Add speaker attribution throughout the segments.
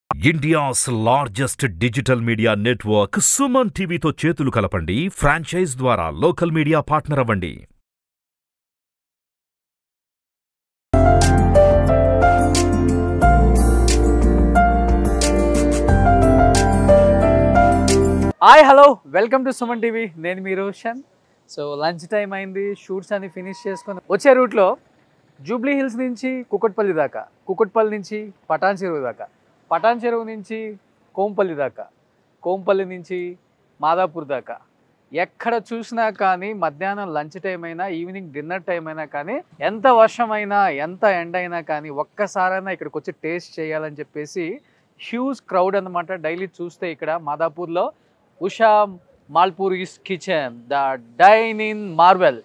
Speaker 1: India's largest digital media network Suman టీవీతో చేతులు కలపండి ఫ్రాంచైజ్ ద్వారా లోకల్ మీడియా పార్ట్నర్ అవ్వండి
Speaker 2: hi hello welcome to Suman TV నేను మీ రోషన్ సో లంచ్ టైం అయింది షూట్స్ అన్ని ఫినిష్ చేసుకొని వచ్చే రూట్లో జూబ్లీ హిల్స్ నుంచి కుకట్పల్లి దాకా కుకట్పల్లి నుంచి పటాన్ చెరువు దాకా పటాన్ చెరువు నుంచి కోంపల్లి దాకా కోంపల్లి నుంచి మాదాపూర్ దాకా ఎక్కడ చూసినా కానీ మధ్యాహ్నం లంచ్ టైం అయినా ఈవినింగ్ డిన్నర్ టైం అయినా కానీ ఎంత వర్షం అయినా ఎంత ఎండ అయినా కానీ ఒక్కసారైనా ఇక్కడికి వచ్చి టేస్ట్ చేయాలని చెప్పేసి హ్యూజ్ క్రౌడ్ అన్నమాట డైలీ చూస్తే ఇక్కడ మాదాపూర్లో Usha Mulpuri's kitchen the dine in marvel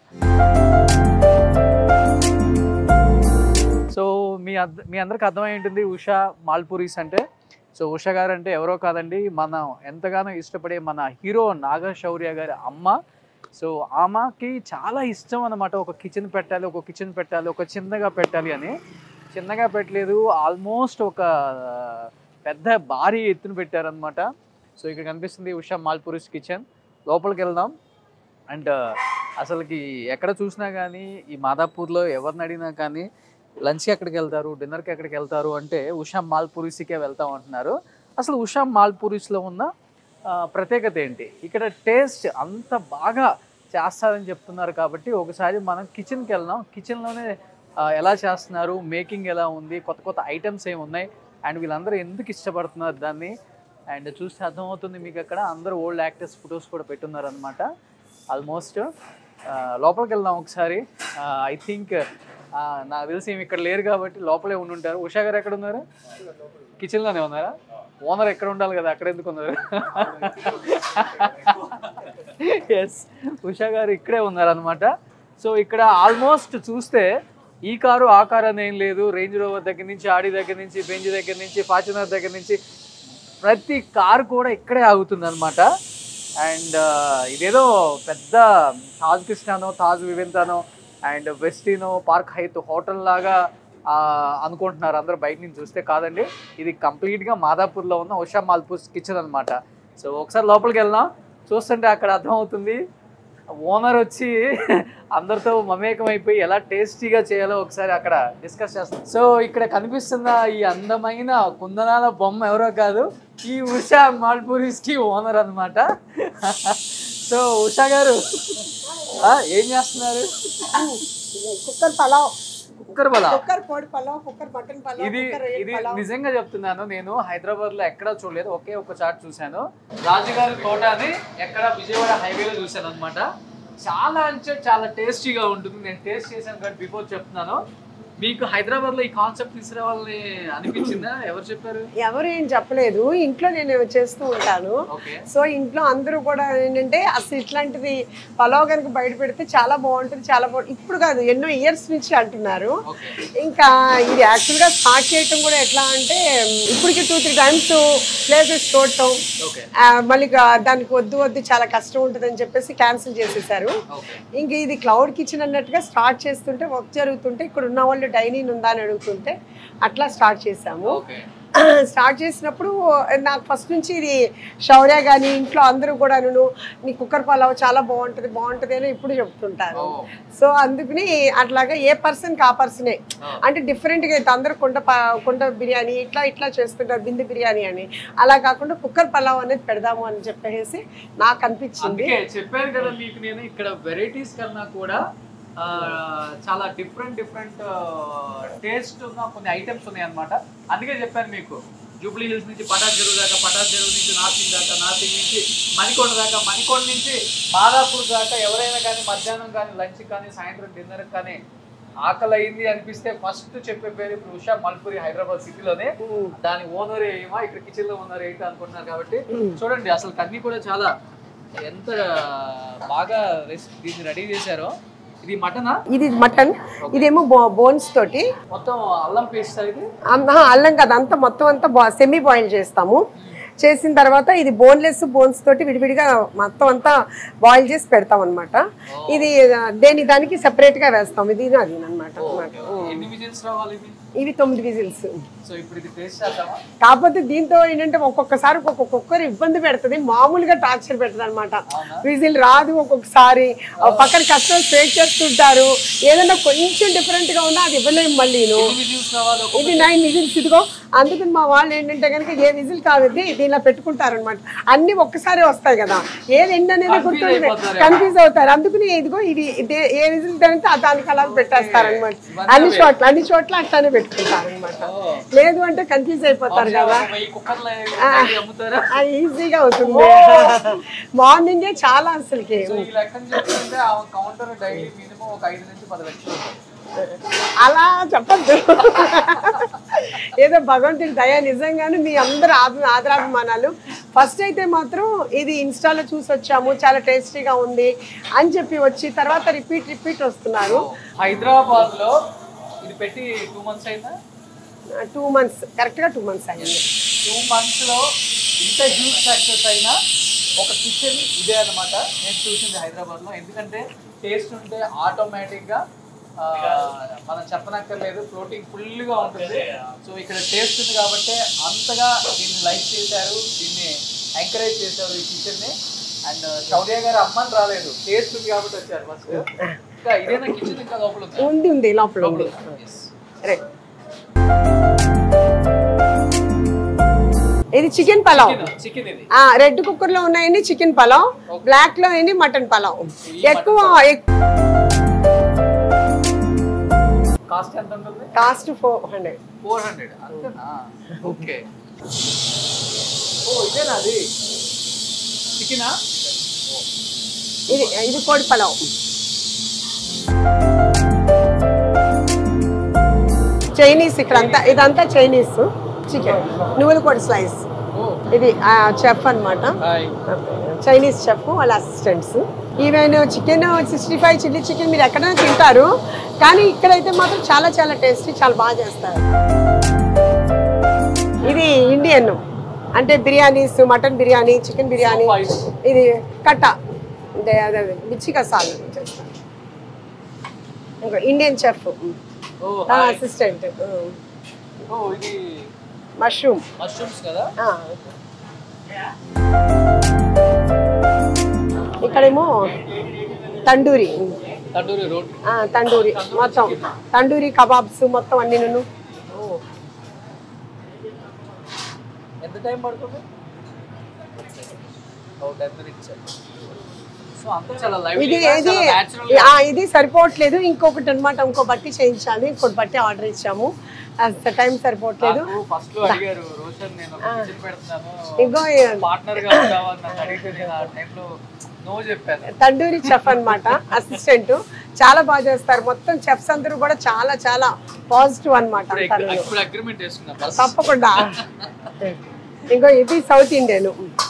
Speaker 2: so మీ అర్థ మీ అందరికి అర్థమై ఉంటుంది ఉషా మాల్పూరీస్ అంటే సో ఉషా గారు అంటే ఎవరో కాదండి మనం ఎంతగానో ఇష్టపడే మన హీరో నాగశౌర్య గారి అమ్మ సో ఆమెకి చాలా ఇష్టం అన్నమాట ఒక కిచెన్ పెట్టాలి ఒక కిచెన్ పెట్టాలి ఒక చిన్నగా పెట్టాలి అని చిన్నగా పెట్టలేదు ఆల్మోస్ట్ ఒక పెద్ద భారీ ఎత్తున పెట్టారనమాట సో ఇక్కడ కనిపిస్తుంది ఉషా మాల్పూరిస్ కిచెన్ లోపలికి వెళ్దాం అండ్ అసలుకి ఎక్కడ చూసినా కానీ ఈ మాదాపూర్లో ఎవరిని అడిగినా కానీ లంచ్కి ఎక్కడికి వెళ్తారు డిన్నర్కి ఎక్కడికి వెళ్తారు అంటే ఉషా మాల్పూరిస్కే వెళ్తాం అంటున్నారు అసలు ఉషా మాల్పూరిస్లో ఉన్న ఆ, ప్రత్యేకత ఏంటి ఇక్కడ టేస్ట్ అంత బాగా చేస్తారని చెప్తున్నారు కాబట్టి ఒకసారి మనం కిచెన్కి వెళ్దాం కిచెన్లోనే ఎలా చేస్తున్నారు మేకింగ్ ఎలా ఉంది కొత్త కొత్త ఐటమ్స్ ఏమి ఉన్నాయి అండ్ వీళ్ళందరూ ఎందుకు ఇష్టపడుతున్నారు దాన్ని అండ్ చూస్తే అర్థమవుతుంది మీకు అక్కడ అందరూ ఓల్డ్ యాక్టర్స్ ఫొటోస్ కూడా పెట్టున్నారు అనమాట ఆల్మోస్ట్ లోపలికి వెళ్దాం ఒకసారి ఐ థింక్ నాకు తెలిసి ఏమి ఇక్కడ లేరు కాబట్టి లోపలే ఉండి ఉంటారు ఉషా గారు ఎక్కడ ఉన్నారు కిచెన్లోనే ఉన్నారా ఓనర్ ఎక్కడ ఉండాలి కదా అక్కడ ఎందుకు ఉన్నారు ఎస్ ఉషా గారు ఇక్కడే ఉన్నారనమాట సో ఇక్కడ ఆల్మోస్ట్ చూస్తే ఈ కారు ఆ కారు అని ఏం లేదు రేంజ్ రోవర్ దగ్గర నుంచి ఆడి దగ్గర నుంచి బెంజ్ దగ్గర నుంచి ఫార్చునర్ దగ్గర నుంచి ప్రతి కారు కూడా ఇక్కడే ఆగుతుంది అనమాట అండ్ ఇదేదో పెద్ద తాజ్ కృష్ణానో తాజ్ వివింతానో అండ్ వెస్టినో పార్క్ హైత్ హోటల్ లాగా ఆ, అనుకుంటున్నారు అందరూ బయట నుంచి చూస్తే కాదండి ఇది కంప్లీట్గా మాదాపూర్లో ఉన్న ఉషా మాల్పూస్ కిచెన్ అనమాట సో ఒకసారి లోపలికి వెళ్దాం చూస్తుంటే అక్కడ అర్థమవుతుంది ఓనర్ వచ్చి అందరితో మమేకం అయిపోయి ఎలా టేస్టీగా చేయాలో ఒకసారి అక్కడ డిస్కస్ చేస్తాం సో ఇక్కడ కనిపిస్తున్న ఈ అందమైన కుందనాల బొమ్మ ఎవరో కాదు ఈ ఉషా మాల్పూరిస్ కి ఓనర్ అన్నమాట సో ఉషా గారు ఆ, ఏం చేస్తున్నారు
Speaker 3: కుక్కర్ పలావ్
Speaker 2: కుక్కర్ బలా
Speaker 3: కుక్కర్ కోడి పలావ్ కుక్కర్ మటన్ పలావ్
Speaker 2: ఇది
Speaker 3: కుక్కర్ రొయ్యల
Speaker 2: ఇది
Speaker 3: పలావ్
Speaker 2: నిజంగా చెప్తున్నాను నేను హైదరాబాద్ లో ఎక్కడా చూడలేదు ఒకే ఒక చాట్ చూశాను రాజుగారి తోట అని ఎక్కడ విజయవాడ హైవేలో చూశాను అనమాట చాలా అంటే చాలా టేస్టీగా ఉంటుంది నేను టేస్ట్ చేశాను కాబట్టి బిఫోర్ చెప్తున్నాను మీకు హైదరాబాద్ లో ఈ కాన్సెప్ట్ తీసుకురావాలని అనిపించిందా ఎవరు చెప్పారు
Speaker 3: ఎవరు ఏం చెప్పలేదు ఇంట్లో నేను చేస్తూ ఉంటాను
Speaker 2: ఓకే
Speaker 3: సో ఇంట్లో అందరూ కూడా ఏంటంటే అసలు ఇట్లాంటిది పలావ్ కనుక బయట పెడితే చాలా బాగుంటుంది చాలా బాగుంటుంది ఇప్పుడు కాదు ఎన్నో ఇయర్స్ నుంచి అంటున్నారు
Speaker 2: ఓకే
Speaker 3: ఇంకా ఇది యాక్చువల్గా స్టార్ట్ చేయటం కూడా ఎట్లా అంటే ఇప్పటికి టూ త్రీ టైమ్స్ ప్లేసెస్ చూడటం
Speaker 2: ఓకే
Speaker 3: ఆ, మళ్ళీ గా- దానికి వద్దు వద్దు చాలా కష్టం ఉంటుంది అని చెప్పేసి క్యాన్సిల్ చేసేసారు
Speaker 2: ఓకే
Speaker 3: ఇంక ఇది క్లౌడ్ కిచెన్ అన్నట్టుగా స్టార్ట్ చేస్తుంటే వర్క్ జరుగుతుంటే ఇక్కడ ఉన్న వాళ్ళు డైనింగ్ ఉందా అని అడుగుతుంటే అట్లా స్టార్ట్ చేసాము
Speaker 2: ఓకే
Speaker 3: స్టార్ట్ చేసినప్పుడు నాకు ఫస్ట్ నుంచి ఇది శౌర్య కానీ ఇంట్లో అందరూ కూడా నీ కుక్కర్ పలావ్ చాలా బాగుంటుంది బాగుంటుంది అని ఇప్పుడు చెప్తుంటారు
Speaker 2: ఓ
Speaker 3: సో అందుకని అట్లాగా ఏ పర్సన్కి ఆ పర్సనే అంటే డిఫరెంట్గా అయితే అందరూ కుండ ప- కుండ బిర్యానీ ఇట్లా ఇట్లా చేస్తుంటారు బిందు బిర్యానీ అని అలా కాకుండా కుక్కర్ పలావ్ అనేది పెడదాము అని చెప్పేసి నాకు అనిపించింది
Speaker 2: అందుకే చెప్పాను కదా మీకు నేను ఇక్కడ వెరైటీస్ కన్నా కూడా ఆ, చాలా డిఫరెంట్ డిఫరెంట్ టేస్ట్ ఉన్న కొన్ని ఐటమ్స్ ఉన్నాయి అనమాట అందుకే చెప్పాను మీకు జూబ్లీ హిల్స్ నుంచి పటాన్ చెరువు దాకా పటాన్ చెరువు నుంచి నాసింగ్ దాకా నాసింగ్ నుంచి మణికొండ దాకా మణికొండ నుంచి మాదాపూర్ దాకా ఎవరైనా కానీ మధ్యాహ్నం కానీ లంచ్ కానీ సాయంత్రం డిన్నర్ కానీ ఆకలి అయింది అనిపిస్తే ఫస్ట్ చెప్పే పేరు ఇప్పుడు ఉషా మల్పూరి హైదరాబాద్ సిటీలోనే
Speaker 3: ఉమ్.
Speaker 2: దాని ఓనర్ ఏమో ఇక్కడ కిచెన్ లో ఓనర్ ఏంటి అనుకుంటున్నారు కాబట్టి చూడండి అసలు అన్ని కూడా చాలా ఎంత బాగా రెస్- దీన్ని రెడీ చేశారో ఇది మటనా
Speaker 3: ఇది మటన్ ఇదేమో బోన్స్ తోటి
Speaker 2: మొత్తం అల్లం పేస్ట్ ఇది
Speaker 3: అం- ఆహా, అల్లం కదా అంతా మొత్తం అంతా సెమీ బాయిల్ చేస్తాము చేసిన తర్వాత ఇది బోన్లెస్ బోన్స్ తోటి విడివిడిగా మొత్తం అంతా బాయిల్ చేసి పెడతాం అనమాట ఇది ఆ, దేని దానికి సెపరేట్ గా వేస్తాం ఇది అది అనమాట
Speaker 2: ఎన్ని విజిల్స్ రావాలి ఇది
Speaker 3: ఇవి తొమ్మిది విజిల్స్
Speaker 2: సో ఇప్పుడు ఇది టేస్ట్ చేద్దామా
Speaker 3: కాకపోతే దీంతో ఏంటంటే ఒక్కొక్కసారి ఒక్కొక్క కుక్కర్ ఇబ్బంది పెడుతుంది మామూలుగా టార్చర్ పెడుతుంది అనమాట విజిల్ రాదు ఒక్కొక్కసారి ఆ పక్కన కస్టమర్స్ వెయిట్ చేస్తుంటారు ఏదైనా కొంచెం డిఫరెంట్ గా ఉన్నా అది ఇవ్వలేము మళ్ళీ
Speaker 2: విజిల్స్ కావాలి ఒక
Speaker 3: ఇది నైన్ విజిల్స్ ఇదిగో అందుకని మా వాళ్ళు ఏంటంటే కనుక ఏ విజిల్ కాదు దీనిలో పెట్టుకుంటారనమాట అన్ని ఒక్కసారి వస్తాయి కదా ఏది ఎండ్ అనేది గుర్తుంది
Speaker 2: అయిపోతారు.
Speaker 3: కన్ఫ్యూజ్ అవుతారు అందుకని ఇదిగో ఇది ఇదే- ఏ విజిల్ తింటే ఆ దానికి అలా పెట్టేస్తారనమాట అన్ని చోట్ల అన్ని చోట్ల అట్లానే పెట్టుకుంటారనమాట లేదు అంటే కన్ఫ్యూజ్ అయిపోతారు కదా
Speaker 2: ఒక వెయ్యి కుక్కర్లు అమ్ముతారా
Speaker 3: అది ఈజీగా అవుతుంది మార్నింగే చాలా అసలుకి
Speaker 2: సో ఈ లెక్కన చెప్తుంటే ఆ కౌంటర్ డైలీ మినిమం ఒక ఐదు నుంచి పది లక్షలు ఉంటుంది.
Speaker 3: అలా చెప్పద్దు ఏదో భగవంతుడి దయ నిజంగానే మీ అందరు ఆద- ఆదరాభిమానాలు ఫస్ట్ అయితే మాత్రం ఇది ఇన్స్టాలో చూసి వచ్చాము చాలా టేస్టీగా ఉంది అని చెప్పి వచ్చి తర్వాత రిపీట్ రిపీట్ వస్తున్నారు
Speaker 2: హైదరాబాద్ లో ఇది పెట్టి టూ మంత్స్ అయిందా
Speaker 3: టూ మంత్స్ కరెక్ట్గా టూ మంత్స్ అయింది
Speaker 2: టూ మంత్స్ లో ఇంత హ్యూజ్ సక్సెస్ అయినా ఒక కిచెన్ ఇదే అన్నమాట నేను చూసింది హైదరాబాద్ లో ఎందుకంటే టేస్ట్ ఉంటే ఆటోమేటిక్ గా ఆ, మనం చెప్పనక్కర్లేదు ఫ్లోటింగ్ ఫుల్ గా ఉంటుంది సో ఇక్కడ టేస్ట్ ఉంది కాబట్టి అంతగా దీన్ని లైక్ చేశారు దీన్ని ఎంకరేజ్ చేశారు ఈ కిచెన్ ని అండ్ శౌర్య గారు అమ్మని రాలేదు టేస్ట్ ఉంది కాబట్టి వచ్చారు ఫస్ట్ ఇంకా ఇదేనా కిచెన్ ఇంకా లోపల ఉందా?
Speaker 3: ఉంది ఉంది లోపల ఉంది
Speaker 2: Yes.
Speaker 3: రైట్ ఇది చికెన్ పలావ్
Speaker 2: చికెన్ చికెన్ ఇది
Speaker 3: రెడ్ కుక్కర్ లో ఉన్నాయండి చికెన్ పలావ్ బ్లాక్ లో ఏంటి మటన్ పలావ్ ఎక్కువ
Speaker 2: కాస్ట్ ఎంత ఉంటుంది
Speaker 3: cost four hundred
Speaker 2: four hundred అంతేనా ఓకే ఓ ఇదేనా అది చికెనా
Speaker 3: ఇది ఇది కోడి పలావ్ చైనీస్ ఇక్కడ అంతా ఇదంతా చైనీస్ చికెన్ నువ్వుల కోడి స్లైస్
Speaker 2: ఓ
Speaker 3: ఇది చెఫ్ అన్నమాట
Speaker 2: హాయ్
Speaker 3: చైనీస్ చెఫ్ వాళ్ళ assistants even chicken sixty five chilli chicken మీరు ఎక్కడైనా తింటారు కానీ ఇక్కడైతే మాత్రం చాలా చాలా టేస్టీ చాలా బాగా చేస్తారు ఇది ఇండియన్ అంటే biryanis mutton biryani chicken biryani
Speaker 2: Spice.
Speaker 3: ఇది కట్ట అంటే అదే మిర్చి కసాలు చేస్తారు ఇంకో ఇండియన్ చెఫ్
Speaker 2: ఓ హాయ్
Speaker 3: అసిస్టెంట్
Speaker 2: ఓ ఇది
Speaker 3: మష్రూమ్
Speaker 2: మష్రూమ్స్ కదా
Speaker 3: ఇక్కడేమో తండూరి
Speaker 2: తండూరి రోటీ
Speaker 3: ఆ, తండూరి మొత్తం తండూరి కబాబ్స్ మొత్తం అన్ని నువ్వు
Speaker 2: ఓ ఎంత టైం పడుతుంది ఓ టెన్ మినిట్స్ సో అంతా చాలా లైవ్
Speaker 3: ఇది ఇది
Speaker 2: న్యాచురల్
Speaker 3: ఆ, ఇది సరిపోవట్లేదు ఇంకొకటి అనమాట ఇంకో బట్టి చేయించాలి ఇంకోటి బట్టి ఆర్డర్ ఇచ్చాము అంత టైం సరిపోవట్లేదు
Speaker 2: ఫస్ట్ లో అడిగారు రోషన్ నేను ఒక కిచెన్ పెడుతున్నాను
Speaker 3: ఇంకో
Speaker 2: పార్ట్నర్ గా కావాలి నన్ను అడిగితే నేను ఆ టైంలో నో చెప్పాను
Speaker 3: తండూరి చెఫ్ అన్నమాట అసిస్టెంట్ చాలా బాగా చేస్తారు మొత్తం చెఫ్స్ అందరూ కూడా చాలా చాలా పాజిటివ్ అనమాట
Speaker 2: ఇప్పుడు అగ్- ఇప్పుడు అగ్రిమెంట్ చేసుకున్నాం బస్
Speaker 3: తప్పకుండా ఇంకో ఇది South Indian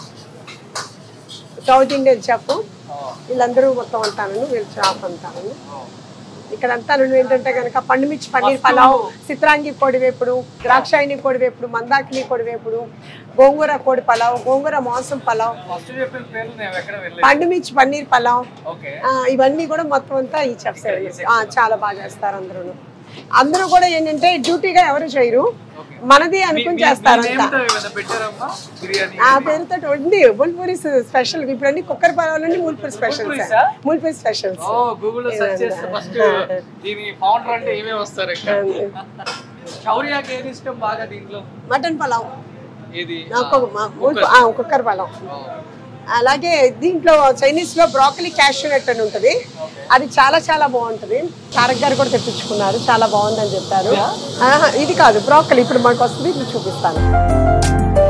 Speaker 3: South Indian chef వీళ్ళందరూ మొత్తం అంటాను వీళ్ళు షాప్ అంటాను ఇక్కడ అంతా నువ్వు ఏంటంటే కనుక పండుమిర్చి పన్నీర్ పలావ్ చిత్రాంగి కోడి వేపుడు ద్రాక్షాయిని కోడి వేపుడు మందాకిని కోడి వేపుడు గోంగూర కోడి పలావ్ గోంగూర మాంసం పలావ్
Speaker 2: ఫస్ట్ చెప్పిన పేర్లు నేను ఎక్కడ వెళ్ళలేదు
Speaker 3: పండుమిర్చి పన్నీర్ పలావ్
Speaker 2: ఓకే
Speaker 3: ఆ, ఇవన్నీ కూడా మొత్తం అంతా ఈ చెఫ్స్ చాలా బాగా చేస్తారు అందరూ అందరూ కూడా ఏంటంటే డ్యూటీగా ఎవరు చేయరు
Speaker 2: ఓకే
Speaker 3: మనది అనుకుని చేస్తారంతా
Speaker 2: పెట్టారమ్మా బిర్యానీ
Speaker 3: ఆ పేరుతో ఉంది ముల్పూరి స్పెషల్ ఇప్పుడు అన్ని కుక్కర్ పలావులన్నీ ముల్పూరి స్పెషల్స్
Speaker 2: ముల్పూరిసా?
Speaker 3: ముల్పూరి స్పెషల్స్
Speaker 2: ఓ గూగుల్ లో సెర్చ్ చేస్తే ఫస్ట్ దీని ఫౌండర్ అంటే ఏమేమి వస్తారు ఇక్కడ శౌర్యకి ఏది ఇష్టం బాగా దీంట్లో
Speaker 3: మటన్ పలావ్
Speaker 2: ఏది
Speaker 3: కుక్కర్ పలావ్ అలాగే దీంట్లో చైనీస్ లో బ్రాకలీ క్యాష్యూనట్ అని ఉంటుంది అది చాలా చాలా బాగుంటుంది తారక్ గారు కూడా తెప్పించుకున్నారు చాలా బాగుందని చెప్పారు ఆహా, ఇది కాదు బ్రాకలీ ఇప్పుడు మనకు వస్తుంది ఇప్పుడు చూపిస్తాను